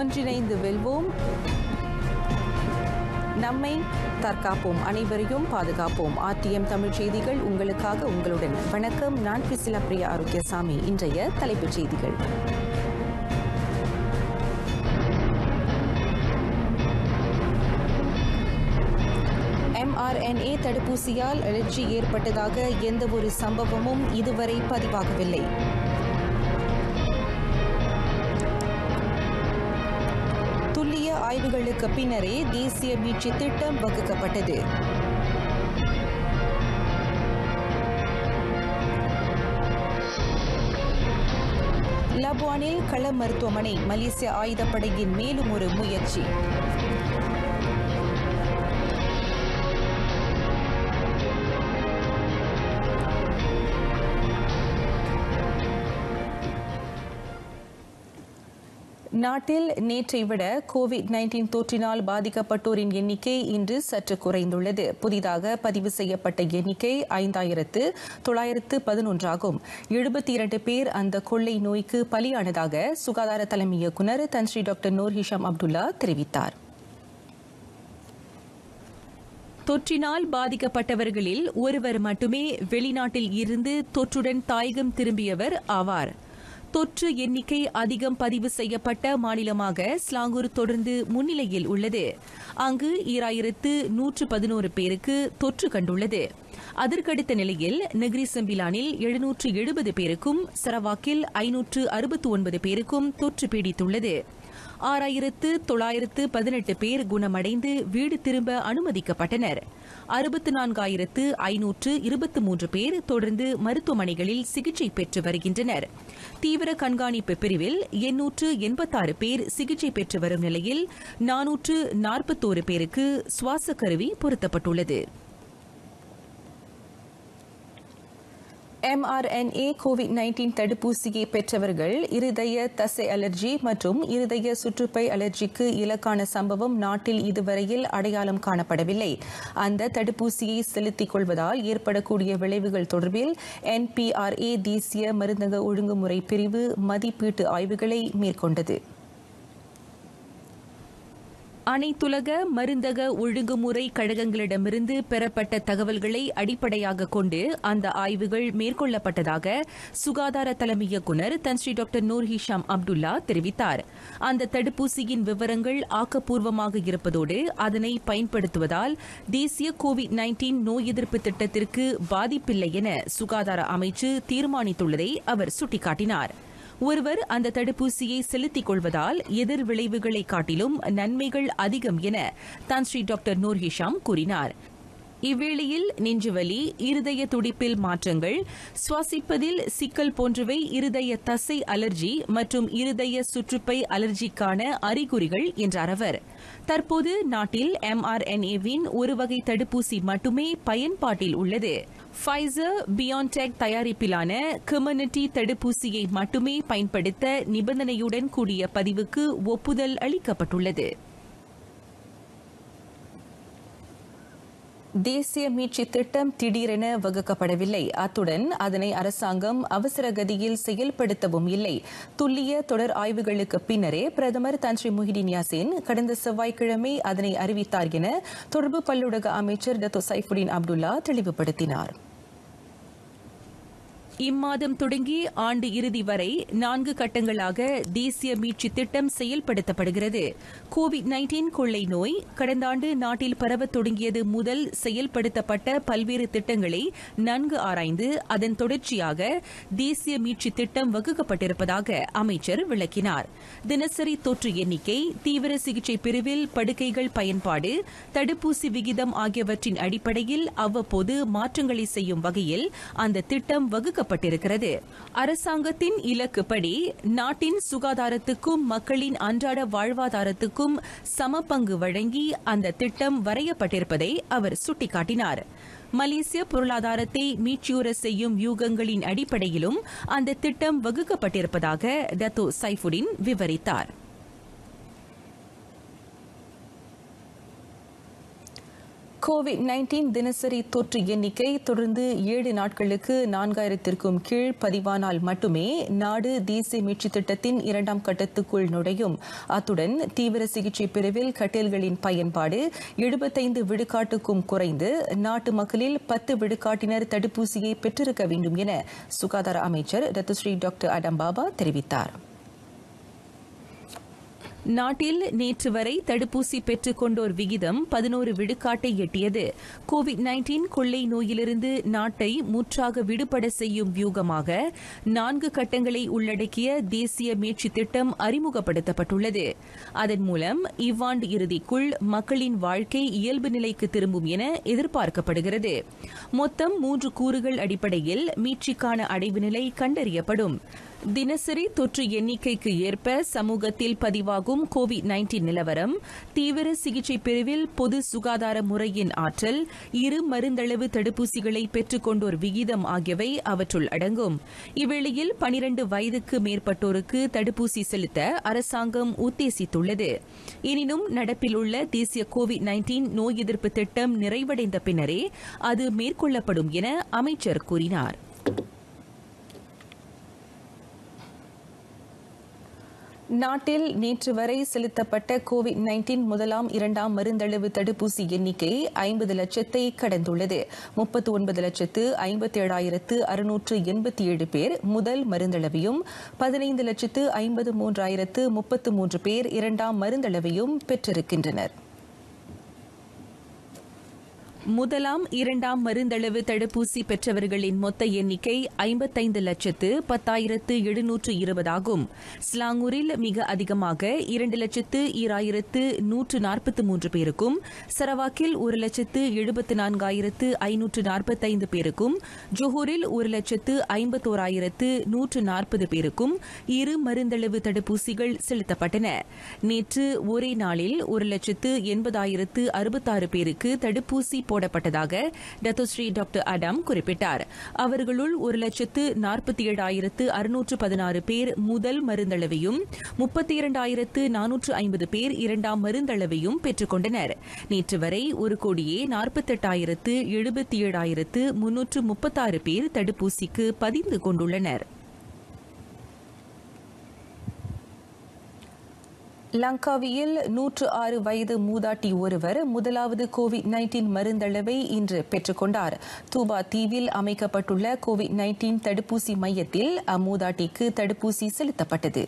ஒன்றிணைந்து வெல்வோம் நம்மை தற்காப்போம் அனைவரையும் பாதுகாப்போம் ஆர்டிஎம் தமிழ் செய்திகள் உங்களுக்காக உங்களுடன் வணக்கம் நான் பிசிலா பிரியா ஆரோக்கியசாமி இன்றைய தலைப்புச் செய்திகள் எம்ஆர்என்ஏ தடுப்பூசியால் அழற்சி ஏற்பட்டதாக எந்தவொரு சம்பவமும் இதுவரை பதிவாகவில்லை துல்லிய ஆய்வுகளுக்கு பின்னரே தேசிய மீட்சி திட்டம் வகுக்கப்பட்டது லப்வானில் கள மருத்துவமனை மலேசிய ஆயுதப்படையின் மேலும் ஒரு முயற்சி நாட்டில் நேற்றை விட கோவிட் நைன்டீன் தொற்றினால் பாதிக்கப்பட்டோரின் எண்ணிக்கை இன்று சற்று குறைந்துள்ளது புதிதாக பதிவு செய்யப்பட்ட எண்ணிக்கை ஐந்தாயிரத்து தொள்ளாயிரத்து பதினொன்றாகும் எழுபத்தி இரண்டு பேர் அந்த கொள்ளை நோய்க்கு பலியானதாக சுகாதார தலைமை இயக்குநர் Tan Sri doctor Noor Hisham Abdullah தெரிவித்தார் தொற்றினால் பாதிக்கப்பட்டவர்களில் ஒருவர் மட்டுமே வெளிநாட்டில் இருந்து தொற்றுடன் தாயகம் திரும்பியவர் ஆவார் தொற்று எண்ணிக்கை அதிகம் பதிவு செய்யப்பட்ட மாநிலமாக ஸ்லாங்கூர் தொடர்ந்து முன்னிலையில் உள்ளது அங்கு ஈராயிரத்து நூற்று பதினோரு பேருக்கு தொற்று கண்டுள்ளது அதற்கடுத்த நிலையில் நெக்ரி செம்பிலானில் எழுநூற்று எழுபது பேருக்கும் சரவாக்கில் ஐநூற்று அறுபத்து ஒன்பது பேருக்கும் தொற்று பீடித்துள்ளது ஆறாயிரத்து தொள்ளாயிரத்து பதினெட்டு பேர் குணமடைந்து வீடு திரும்ப அனுமதிக்கப்பட்டனர் அறுபத்து நான்காயிரத்து ஐநூற்று இருபத்தி மூன்று பேர் தொடர்ந்து மருத்துவமனைகளில் சிகிச்சை பெற்று வருகின்றனர் தீவிர கண்காணிப்பு பிரிவில் எண்ணூற்று எண்பத்தாறு பேர் சிகிச்சை பெற்று வரும் நிலையில் நானூற்று நாற்பத்தோரு பேருக்கு சுவாச கருவி பொருத்தப்பட்டுள்ளது எம்ஆர்என்ஏ கோவிட் நைன்டீன் தடுப்பூசியை பெற்றவர்கள் இருதய தசை அலர்ஜி மற்றும் இருதய சுற்றுப்பை அலர்ஜிக்கு இலக்கான சம்பவம் நாட்டில் இதுவரையில் அடையாளம் காணப்படவில்லை அந்த தடுப்பூசியை செலுத்திக் கொள்வதால் ஏற்படக்கூடிய விளைவுகள் தொடர்பில் என்பிஆர்ஏ தேசிய மருந்தக ஒழுங்குமுறை பிரிவு மதிப்பீட்டு ஆய்வுகளை மேற்கொண்டது அனைத்துலக மருந்தக ஒழுங்குமுறை கழகங்களிடமிருந்து பெறப்பட்ட தகவல்களை அடிப்படையாக கொண்டு அந்த ஆய்வுகள் மேற்கொள்ளப்பட்டதாக சுகாதார தலைமை இயக்குநர் Tan Sri doctor Noor Hisham Abdullah தெரிவித்தார் அந்த தடுப்பூசியின் விவரங்கள் ஆக்கப்பூர்வமாக இருப்பதோடு அதனை பயன்படுத்துவதால் தேசிய கோவிட் நைன்டீன் நோய் எதிர்ப்பு திட்டத்திற்கு பாதிப்பில்லை என சுகாதார அமைச்சு தீர்மானித்துள்ளதை அவர் சுட்டிக்காட்டினார் ஒருவர் அந்த தடுப்பூசியை செலுத்திக் கொள்வதால் எதிர் விளைவுகளை காட்டிலும் நன்மைகள் அதிகம் என தான்ஸ்ரீ டாக்டர் நூர் ஹிஷாம் கூறினார் இவ்வேளையில் நெஞ்சுவலி இருதய துடிப்பில் மாற்றங்கள் சுவாசிப்பதில் சிக்கல் போன்றவை இருதய தசை அலர்ஜி மற்றும் இருதய சுற்றுப்பை அலர்ஜிக்கான அறிகுறிகள் என்றார் அவர் தற்போது நாட்டில் எம்ஆர்என்ஏவின் ஒரு வகை தடுப்பூசி மட்டுமே பயன்பாட்டில் உள்ளது ஃபைசர் பியான்டெக் தயாரிப்பிலான கம்யூனிட்டி தடுப்பூசியை மட்டுமே பயன்படுத்த நிபந்தனையுடன் கூடிய பதிவுக்கு ஒப்புதல் அளிக்கப்பட்டுள்ளது தேசிய மீட்சி திட்டம் திடீரென வகுக்கப்படவில்லை அத்துடன் அதனை அரசாங்கம் அவசர கதியில் செயல்படுத்தவும் இல்லை துல்லிய தொடர் ஆய்வுகளுக்கு பின்னரே பிரதமர் தன்ஸ்ரீ முஹிடின் யாசின் கடந்த செவ்வாய்க்கிழமை அதனை அறிவித்தார் என தொடர்பு பல்லுடக அமைச்சர் டத்தோ சைஃபுடின் அப்துல்லா தெளிவுபடுத்தினார் இம்மாதம் தொடங்கி ஆண்டு இறுதி வரை நான்கு கட்டங்களாக தேசிய மீட்சி திட்டம் செயல்படுத்தப்படுகிறது கோவிட் நைன்டீன் கொள்ளை நோய் கடந்த ஆண்டு நாட்டில் பரவத் தொடங்கியது முதல் செயல்படுத்தப்பட்ட பல்வேறு திட்டங்களை நன்கு ஆராய்ந்து அதன் தொடர்ச்சியாக தேசிய மீட்சி திட்டம் வகுக்கப்பட்டிருப்பதாக அமைச்சர் விளக்கினார் தினசரி தொற்று எண்ணிக்கை தீவிர சிகிச்சை பிரிவில் படுக்கைகள் பயன்பாடு தடுப்பூசி விகிதம் ஆகியவற்றின் அடிப்படையில் அவ்வப்போது மாற்றங்களை செய்யும் வகையில் அந்த திட்டம் வகுக்கப்பட்டது வகுக்கப்பட்டிருக்கிறது அரசாங்கத்தின் இலக்குப்படி நாட்டின் சுகாதாரத்துக்கும் மக்களின் அன்றாட வாழ்வாதாரத்துக்கும் சம பங்கு வழங்கி அந்த திட்டம் வரையப்பட்டிருப்பதை அவர் சுட்டிக்காட்டினார் மலேசிய பொருளாதாரத்தை மீட்சியுற செய்யும் யூகங்களின் அடிப்படையிலும் அந்த திட்டம் வகுக்கப்பட்டிருப்பதாக டத்தோ சைஃபுடின் விவரித்தார் கோவிட் நைன்டீன் தினசரி தொற்று எண்ணிக்கை தொடர்ந்து ஏழு நாட்களுக்கு நான்காயிரத்திற்கும் கீழ் பதிவானால் மட்டுமே நாடு தேசிய மீட்சி திட்டத்தின் இரண்டாம் கட்டத்துக்குள் நுழையும் அத்துடன் தீவிர சிகிச்சை பிரிவில் கட்டில்களின் பயன்பாடு எழுபத்தைந்து விழுக்காட்டுக்கும் குறைந்து நாட்டு மக்களில் பத்து விழுக்காட்டினர் தடுப்பூசியை பெற்றிருக்க வேண்டும் என சுகாதார அமைச்சர் ரத்துஸ்ரீ டாக்டர் அடம்பாபா தெரிவித்தார் நாட்டில் நேற்று வரை தடுப்பூசி பெற்றுக் கொண்டோர் விகிதம் பதினோரு விழுக்காட்டை எட்டியது கோவிட் நைன்டீன் கொள்ளை நோயிலிருந்து நாட்டை முற்றாக விடுபட செய்யும் வியூகமாக நான்கு கட்டங்களை உள்ளடக்கிய தேசிய மீட்சி திட்டம் அறிமுகப்படுத்தப்பட்டுள்ளது அதன் மூலம் இவ்வாண்டு இறுதிக்குள் மக்களின் வாழ்க்கை இயல்பு நிலைக்கு திரும்பும் என எதிர்பார்க்கப்படுகிறது மொத்தம் மூன்று கூறுகள் அடிப்படையில் மீட்சிக்கான அடைவு நிலை கண்டறியப்படும் தினசரி தொற்று எண்ணிக்கைக்கு ஏற்ப சமூகத்தில் பதிவாகும் கோவிட் நைன்டீன் நிலவரம் தீவிர சிகிச்சை பிரிவில் பொது சுகாதார முறையின் ஆற்றல் இரு மருந்தளவு தடுப்பூசிகளை பெற்றுக் கொண்டோர் விகிதம் ஆகியவை அவற்றுள் அடங்கும் இவ்வேளையில் பனிரண்டு வயதுக்கு மேற்பட்டோருக்கு தடுப்பூசி செலுத்த அரசாங்கம் உத்தேசித்துள்ளது எனினும் நடப்பில் உள்ள தேசிய கோவிட் நைன்டீன் நோய் எதிர்ப்பு திட்டம் நிறைவடைந்த பின்னரே அது மேற்கொள்ளப்படும் என அமைச்சர் கூறினார் நாட்டில் நேற்று வரை செலுத்தப்பட்ட கோவிட் நைன்டீன் முதலாம் இரண்டாம் மருந்தளவு தடுப்பூசி எண்ணிக்கை ஐம்பது லட்சத்தை கடந்துள்ளது முப்பத்து ஒன்பது லட்சத்து ஐம்பத்தேழாயிரத்து அறுநூற்று எண்பத்தி ஏழு பேர் முதல் மருந்தளவையும் பதினைந்து லட்சத்து ஐம்பது மூன்றாயிரத்து முப்பத்து மூன்று பேர் இரண்டாம் மருந்தளவையும் பெற்றிருக்கின்றனர் முதலாம் இரண்டாம் மருந்தளவு தடுப்பூசி பெற்றவர்களின் மொத்த எண்ணிக்கை ஐம்பத்தைந்து லட்சத்து பத்தாயிரத்து எழுநூற்று இருபதாகும் ஸ்லாங்கூரில் மிக அதிகமாக இரண்டு லட்சத்து ஈராயிரத்து நூற்று நாற்பத்து மூன்று பேருக்கும் சரவாக்கில் ஒரு லட்சத்து எழுபத்து நான்காயிரத்து ஐநூற்று நாற்பத்தைந்து பேருக்கும் ஜோஹூரில் ஒரு லட்சத்து ஐம்பத்தோராயிரத்து நூற்று நாற்பது பேருக்கும் இரு மருந்தளவு தடுப்பூசிகள் செலுத்தப்பட்டன நேற்று ஒரே நாளில் ஒரு லட்சத்து எண்பதாயிரத்து அறுபத்தாறு பேருக்கு தடுப்பூசி போடப்பட்டதாக டத்தோஸ்ரீ டாக்டர் அடாம் குறிப்பிட்டார் அவர்களுள் ஒரு லட்சத்து நாற்பத்தி ஏழாயிரத்து அறுநூற்று பதினாறு பேர் முதல் மருந்தளவையும் முப்பத்தி இரண்டாயிரத்து நானூற்று ஐம்பது பேர் இரண்டாம் மருந்தளவையும் பெற்றுக் கொண்டனர் நேற்று வரை ஒரு கோடியே நாற்பத்தெட்டாயிரத்து எழுபத்தி ஏழாயிரத்து முன்னூற்று முப்பத்தாறு பேர் தடுப்பூசிக்கு பதிந்து கொண்டுள்ளனர் லங்காவியில் நூற்று ஆறு வயது மூதாட்டி ஒருவர் முதலாவது கோவிட் நைன்டீன் மருந்தளவை இன்று பெற்றுக்கொண்டார் தூபா தீவில் அமைக்கப்பட்டுள்ள கோவிட் நைன்டீன் தடுப்பூசி மையத்தில் அம்மூதாட்டிக்கு தடுப்பூசி செலுத்தப்பட்டது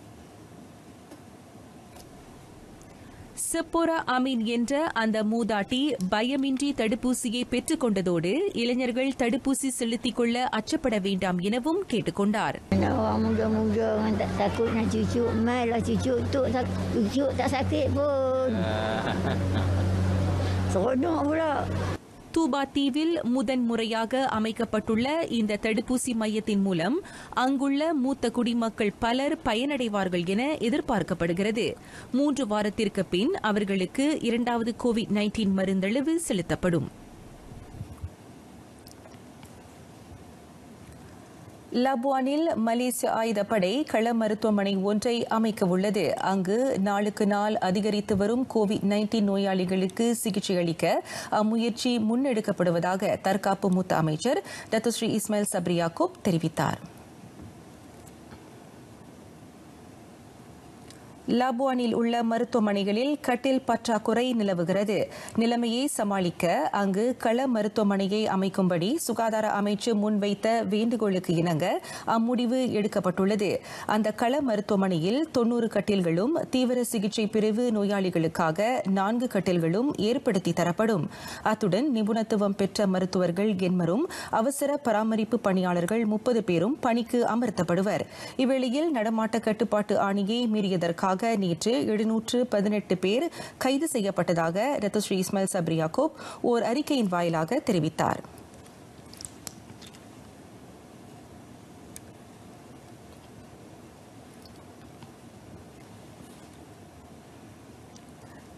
செப்போரா அமீன் என்ற அந்த மூதாட்டி பயமின்றி தடுப்பூசியை பெற்றுக் கொண்டதோடு இளைஞர்கள் தடுப்பூசி செலுத்திக் கொள்ள அச்சப்பட வேண்டாம் எனவும் கேட்டுக் கொண்டார் Orang muda-muda kan tak takut nak cucuk. Mai lah cucuk tu. tak- Cucuk tak sakit pun. Seronok pula. தூபா தீவில் முதன் முறையாக அமைக்கப்பட்டுள்ள இந்த தடுப்பூசி மையத்தின் மூலம் அங்குள்ள மூத்த குடிமக்கள் பலர் பயனடைவார்கள் என எதிர்பார்க்கப்படுகிறது மூன்று வாரத்திற்கு பின் அவர்களுக்கு இரண்டாவது கோவிட் நைன்டீன் மருந்தளவு செலுத்தப்படும் லபுவானில் மலேசிய ஆயுதப்படை கள மருத்துவமனை ஒன்றை அமைக்க உள்ளது அங்கு நாளுக்கு நாள் அதிகரித்து வரும் கோவிட் நைன்டீன் நோயாளிகளுக்கு சிகிச்சை அளிக்க அம்முயற்சி முன்னெடுக்கப்படுவதாக தற்காப்பு மூத்த அமைச்சர் டத்துஸ்ரீ இஸ்மாயில் சப்ரியாக்கூப் தெரிவித்தார் லாபுவானில் உள்ள மருத்துவமனைகளில் கட்டில் பற்றாக்குறை நிலவுகிறது நிலைமையை சமாளிக்க அங்கு கள மருத்துவமனையை அமைக்கும்படி சுகாதார அமைச்சு முன்வைத்த வேண்டுகோளுக்கு இணங்க அம்முடிவு எடுக்கப்பட்டுள்ளது அந்த கள மருத்துவமனையில் தொன்னூறு கட்டில்களும் தீவிர சிகிச்சை பிரிவு நோயாளிகளுக்காக நான்கு கட்டில்களும் ஏற்படுத்தி தரப்படும் அத்துடன் நிபுணத்துவம் பெற்ற மருத்துவர்கள் எண்மரும் அவசர பராமரிப்பு பணியாளர்கள் முப்பது பேரும் பணிக்கு அமர்த்தப்படுவர் இவ்வேளையில் நடமாட்ட கட்டுப்பாட்டு ஆணையை மீறியதற்காக நேற்று எழுநூற்று பதினெட்டு பேர் கைது செய்யப்பட்டதாக ரத்தஸ்ரீ இஸ்மாயில் சப்ரியாக்கோப் ஓர் அறிக்கையின் வாயிலாக தெரிவித்தார்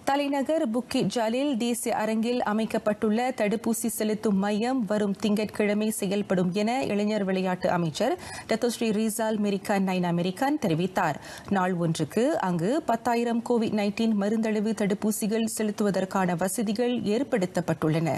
தலைநகர் புக்கிட் ஜாலில் தேசிய அரங்கில் அமைக்கப்பட்டுள்ள தடுப்பூசி செலுத்தும் மையம் வரும் திங்கட்கிழமை செயல்படும் என இளைஞர் விளையாட்டு அமைச்சர் Dato Sri Reezal Merican Naina Merican தெரிவித்தார் நாள் ஒன்றுக்கு அங்கு பத்தாயிரம் கோவிட் நைன்டீன் மருந்தளவு தடுப்பூசிகள் செலுத்துவதற்கான வசதிகள் ஏற்படுத்தப்பட்டுள்ளன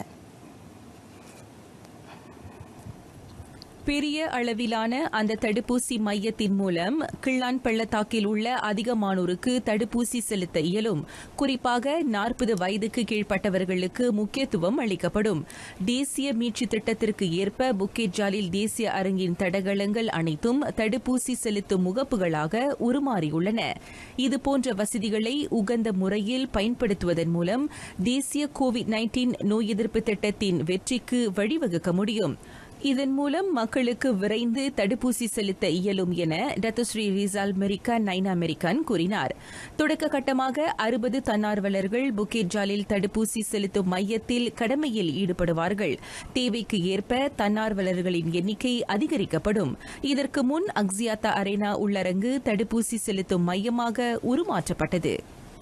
பெரிய அளவிலான அந்த தடுப்பூசி மையத்தின் மூலம் கிள்ளான் பள்ளத்தாக்கில் உள்ள அதிகமானோருக்கு தடுப்பூசி செலுத்த இயலும் குறிப்பாக நாற்பது வயதுக்கு கீழ்ப்பட்டவர்களுக்கு முக்கியத்துவம் அளிக்கப்படும் தேசிய மீட்சி திட்டத்திற்கு ஏற்ப புக்கெட் ஜாலில் தேசிய அரங்கின் தடகளங்கள் அனைத்தும் தடுப்பூசி செலுத்தும் முகப்புகளாக உருமாறியுள்ளன இதுபோன்ற வசதிகளை உகந்த முறையில் பயன்படுத்துவதன் மூலம் தேசிய கோவிட் நைன்டீன் நோய் எதிர்ப்பு திட்டத்தின் வெற்றிக்கு வழிவகுக்க முடியும் இதன் மூலம் மக்களுக்கு விரைந்து தடுப்பூசி செலுத்த இயலும் என Dato Sri Reezal Merican Naina Merican கூறினார் தொடக்க கட்டமாக அறுபது தன்னார்வலர்கள் புக்கேட் ஜாலில் தடுப்பூசி செலுத்தும் மையத்தில் கடமையில் ஈடுபடுவார்கள் தேவைக்கு ஏற்ப தன்னார்வலர்களின் எண்ணிக்கை அதிகரிக்கப்படும் இதற்கு முன் அக்ஸியாத்தா அரேனா உள்ளரங்கு தடுப்பூசி செலுத்தும் மையமாக உருமாற்றப்பட்டது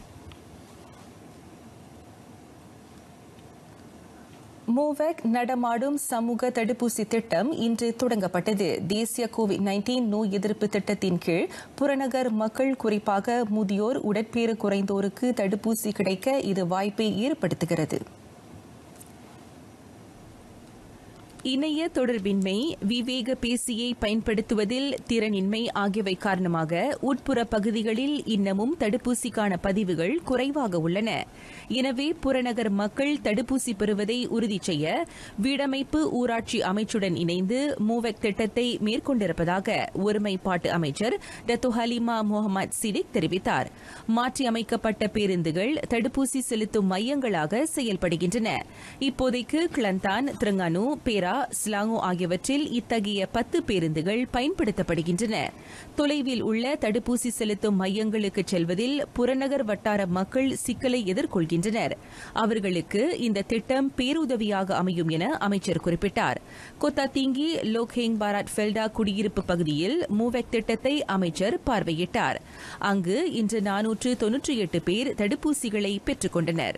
மூவெக் நடமாடும் சமூக தடுப்பூசி திட்டம் இன்று தொடங்கப்பட்டது தேசிய கோவிட் நைன்டீன் நோய் எதிர்ப்பு திட்டத்தின் கீழ் புறநகர் மக்கள் குறிப்பாக முதியோர் உடற்பேறு குறைந்தோருக்கு தடுப்பூசி கிடைக்க இது வாய்ப்பை ஏற்படுத்துகிறது இணைய தொடர்பின்மை விவேக பேசியை பயன்படுத்துவதில் திறனின்மை ஆகியவை காரணமாக உட்புற பகுதிகளில் இன்னமும் தடுப்பூசிக்கான பதிவுகள் குறைவாக உள்ளன எனவே புறநகர் மக்கள் தடுப்பூசி பெறுவதை உறுதி செய்ய வீடமைப்பு ஊராட்சி அமைச்சுடன் இணைந்து மூவெக் திட்டத்தை மேற்கொண்டிருப்பதாக ஒருமைப்பாட்டு அமைச்சர் டத்து ஹலிமா முகமது சிடிக் தெரிவித்தார் மாற்றியமைக்கப்பட்ட பேருந்துகள் தடுப்பூசி செலுத்தும் மையங்களாக செயல்படுகின்றன இப்போதைக்கு கிளந்தான் திரங்கானு பேரா ஸ்லாங்கோ ஆகியவற்றில் இத்தகைய பத்து பேருந்துகள் பயன்படுத்தப்படுகின்றன தொலைவில் உள்ள தடுப்பூசி செலுத்தும் மையங்களுக்கு செல்வதில் புறநகர் வட்டார மக்கள் சிக்கலை எதிர்கொள்கின்றனர் அவர்களுக்கு இந்த திட்டம் பேருதவியாக அமையும் என அமைச்சர் குறிப்பிட்டார் கொத்தாத்தீங்கி லோக்ஹேங் பாராட் ஃபெல்டா குடியிருப்பு பகுதியில் மூவெக் திட்டத்தை அமைச்சர் பார்வையிட்டார் அங்கு இன்று நானூற்று தொன்னூற்றி எட்டு பேர் தடுப்பூசிகளை பெற்றுக் கொண்டனர்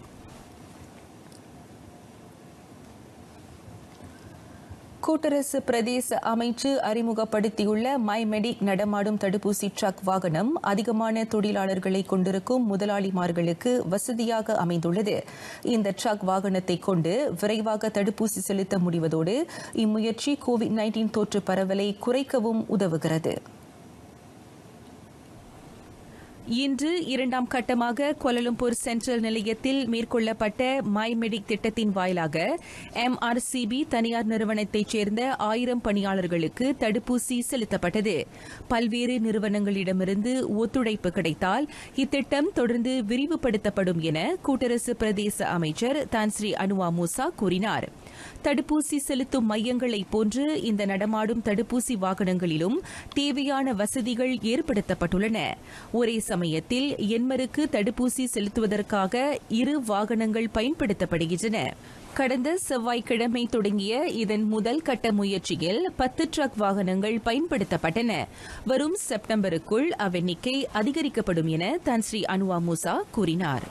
கூட்டரசு பிரதேச அமைச்சு அறிமுகப்படுத்தியுள்ள மை மெடிக் நடமாடும் தடுப்பூசி ட்ரக் வாகனம் அதிகமான தொழிலாளர்களை கொண்டிருக்கும் முதலாளிமார்களுக்கு வசதியாக அமைந்துள்ளது இந்த ட்ரக் வாகனத்தை கொண்டு விரைவாக தடுப்பூசி செலுத்த முடிவதோடு இம்முயற்சி கோவிட் நைன்டீன் தொற்று பரவலை குறைக்கவும் உதவுகிறது இன்று இரண்டாம் கட்டமாக கோலலம்பூர் சென்ட்ரல் நிலையத்தில் மேற்கொள்ளப்பட்ட மை மெடிக் திட்டத்தின் வாயிலாக எம்ஆர்சிபி தனியார் நிறுவனத்தைச் சேர்ந்த ஆயிரம் பணியாளர்களுக்கு தடுப்பூசி செலுத்தப்பட்டது பல்வேறு நிறுவனங்களிடமிருந்து ஒத்துழைப்பு கிடைத்தால் இத்திட்டம் தொடர்ந்து விரிவுபடுத்தப்படும் என கூட்டரசு பிரதேச அமைச்சர் தான்ஸ்ரீ அனுவா மூசா கூறினார் தடுப்பூசி செலுத்தும் மையங்களைப் போன்று இந்த நடமாடும் தடுப்பூசி வாகனங்களிலும் தேவையான வசதிகள் ஏற்படுத்தப்பட்டுள்ளன ஒரே சமயத்தில் எண்மருக்கு தடுப்பூசி செலுத்துவதற்காக இரு வாகனங்கள் பயன்படுத்தப்படுகின்றன கடந்த செவ்வாய்க்கிழமை தொடங்கிய இதன் முதல் கட்ட முயற்சியில் பத்து ட்ரக் வாகனங்கள் பயன்படுத்தப்பட்டன வரும் செப்டம்பருக்குள் அவ்வெண்ணிக்கை அதிகரிக்கப்படும் என தன்ஸ்ரீ அனுவா மூசா கூறினார்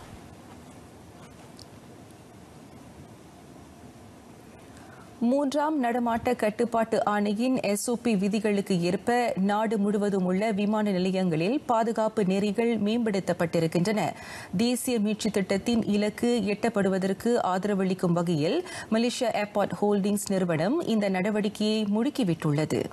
மூன்றாம் நடமாட்ட கட்டுப்பாட்டு ஆணையின் எஸ்ஓபி விதிகளுக்கு ஏற்ப நாடு முழுவதும் உள்ள விமான நிலையங்களில் பாதுகாப்பு நெறிகள் மேம்படுத்தப்பட்டிருக்கின்றன தேசிய மீட்சி திட்டத்தின் இலக்கு எட்டப்படுவதற்கு ஆதரவளிக்கும் வகையில் மலேசியா ஏர்போர்ட் ஹோல்டிங்ஸ் நிறுவனம் இந்த நடவடிக்கையை முடுக்கிவிட்டுள்ளது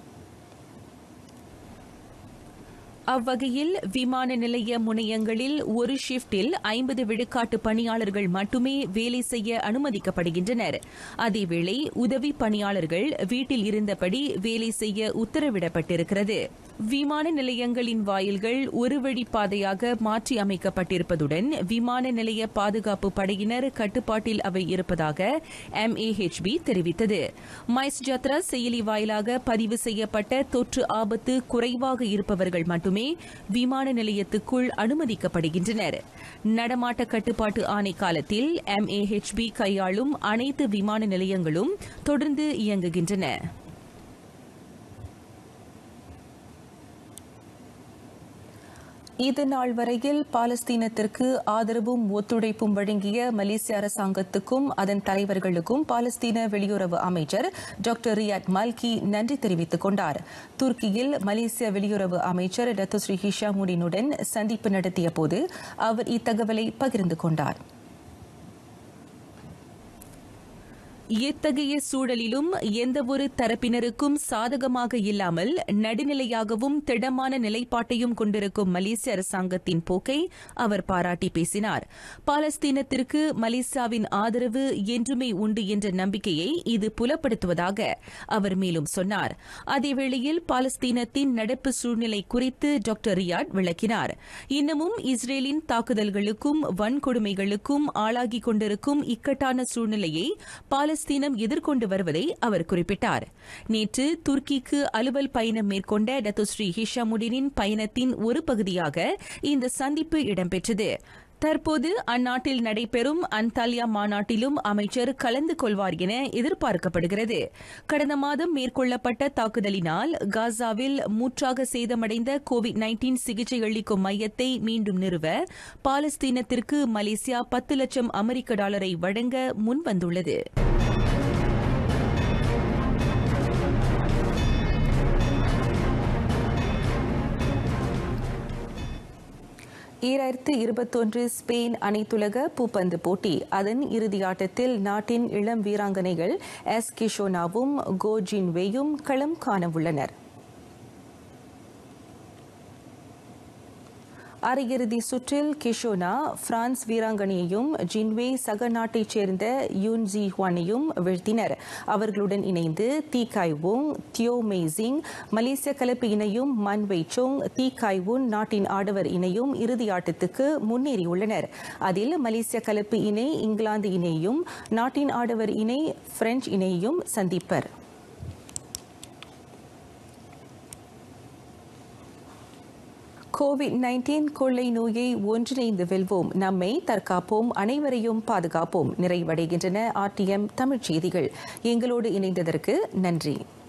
அவ்வகையில் விமான நிலைய முனையங்களில் ஒரு ஷிப்டில் ஐம்பது விழுக்காட்டு பணியாளர்கள் மட்டுமே வேலை செய்ய அனுமதிக்கப்படுகின்றனர் அதேவேளை உதவி பணியாளர்கள் வீட்டில் இருந்தபடி வேலை செய்ய உத்தரவிடப்பட்டிருக்கிறது விமான நிலையங்களின் வாயில்கள் ஒரு வழி பாதையாக மாற்றி அமைக்கப்பட்டிருப்பதுடன் விமான நிலைய பாதுகாப்பு படையினர் கட்டுப்பாட்டில் அவை இருப்பதாக எம்ஏஹெச்பி தெரிவித்தது மைஸ் ஜத்ரா செயலி வாயிலாக பதிவு செய்யப்பட்ட தொற்று ஆபத்து குறைவாக இருப்பவர்கள் மட்டுமே விமான நிலையத்துக்குள் அனுமதிக்கப்படுகின்றனர் நடமாட்ட கட்டுப்பாட்டு ஆணை காலத்தில் எம்ஏஹெச்பி கையாளும் அனைத்து விமான நிலையங்களும் தொடர்ந்து இயங்குகின்றன இது நாள் வரையில் பாலஸ்தீனத்திற்கு ஆதரவும் ஒத்துழைப்பும் வழங்கிய மலேசிய அரசாங்கத்துக்கும் அதன் தலைவர்களுக்கும் பாலஸ்தீன வெளியுறவு அமைச்சர் டாக்டர் ரியாட் மால்கி நன்றி தெரிவித்துக் கொண்டார் துருக்கியில் மலேசிய வெளியுறவு அமைச்சர் டத்துஸ்ரீ ஹிஷாமுடினுடன் சந்திப்பு நடத்திய போது அவர் இத்தகவலை பகிர்ந்து கொண்டார் எத்தகைய சூழலிலும் எந்தவொரு தரப்பினருக்கும் சாதகமாக இல்லாமல் நடுநிலையாகவும் திடமான நிலைப்பாட்டையும் கொண்டிருக்கும் மலேசிய அரசாங்கத்தின் போக்கை அவர் பாராட்டி பேசினார் பாலஸ்தீனத்திற்கு மலேசியாவின் ஆதரவு என்றுமே உண்டு என்ற நம்பிக்கையை இது புலப்படுத்துவதாக அவர் மேலும் சொன்னார் அதேவேளையில் பாலஸ்தீனத்தின் நடப்பு சூழ்நிலை குறித்து டாக்டர் ரியாட் விளக்கினார் இன்னமும் இஸ்ரேலின் தாக்குதல்களுக்கும் வன்கொடுமைகளுக்கும் ஆளாகிக் கொண்டிருக்கும் இக்கட்டான சூழ்நிலையை பால பாலஸ்தீனம் எதிர்கொண்டு வருவதை அவர் குறிப்பிட்டார் நேற்று துருக்கிக்கு அலுவல் பயணம் மேற்கொண்ட டத்துஸ்ரீ ஹிஷாமுடினின் பயணத்தின் ஒரு பகுதியாக இந்த சந்திப்பு இடம்பெற்றது தற்போது அந்நாட்டில் நடைபெறும் அந்தாலியா மாநாட்டிலும் அமைச்சர் கலந்து கொள்வார் என எதிர்பார்க்கப்படுகிறது கடந்த மாதம் மேற்கொள்ளப்பட்ட தாக்குதலினால் காசாவில் மூற்றாக சேதமடைந்த கோவிட் நைன்டீன் சிகிச்சை அளிக்கும் மையத்தை மீண்டும் நிறுவ பாலஸ்தீனத்திற்கு மலேசியா பத்து லட்சம் அமெரிக்க டாலரை வழங்க முன்வந்துள்ளது ஈராயிரத்து இருபத்தொன்று ஸ்பெயின் அனைத்துலக பூப்பந்து போட்டி அதன் இறுதி ஆட்டத்தில் நாட்டின் இளம் வீராங்கனைகள் எஸ் கிஷோனாவும் கோ ஜின்வேயும் களம் காணவுள்ளனர் அரையிறுதி சுற்றில் கிஷோனா பிரான்ஸ் வீராங்கனையையும் ஜின்வே சக நாட்டைச் சேர்ந்த யூன் ஜி ஹுவானையும் வீழ்த்தினர் அவர்களுடன் இணைந்து தி காய்வோங் தியோ மெய்சிங் மலேசிய கலப்பு இணையும் மன் வெய்சோங் தி காய்வுன் நாட்டின் ஆடவர் இணையும் இறுதி ஆட்டத்துக்கு முன்னேறியுள்ளனர் அதில் மலேசிய கலப்பு இணை இங்கிலாந்து இணையும் நாட்டின் ஆடவர் இணை பிரெஞ்சு இணையையும் சந்திப்பர் கோவிட் நைன்டீன் கொள்ளை நோயை ஒன்றிணைந்து வெல்வோம் நம்மை தற்காப்போம் அனைவரையும் பாதுகாப்போம் நிறைவடைகின்றன ஆர்டிஎம் தமிழ்ச் செய்திகள் எங்களோடு இணைந்ததற்கு நன்றி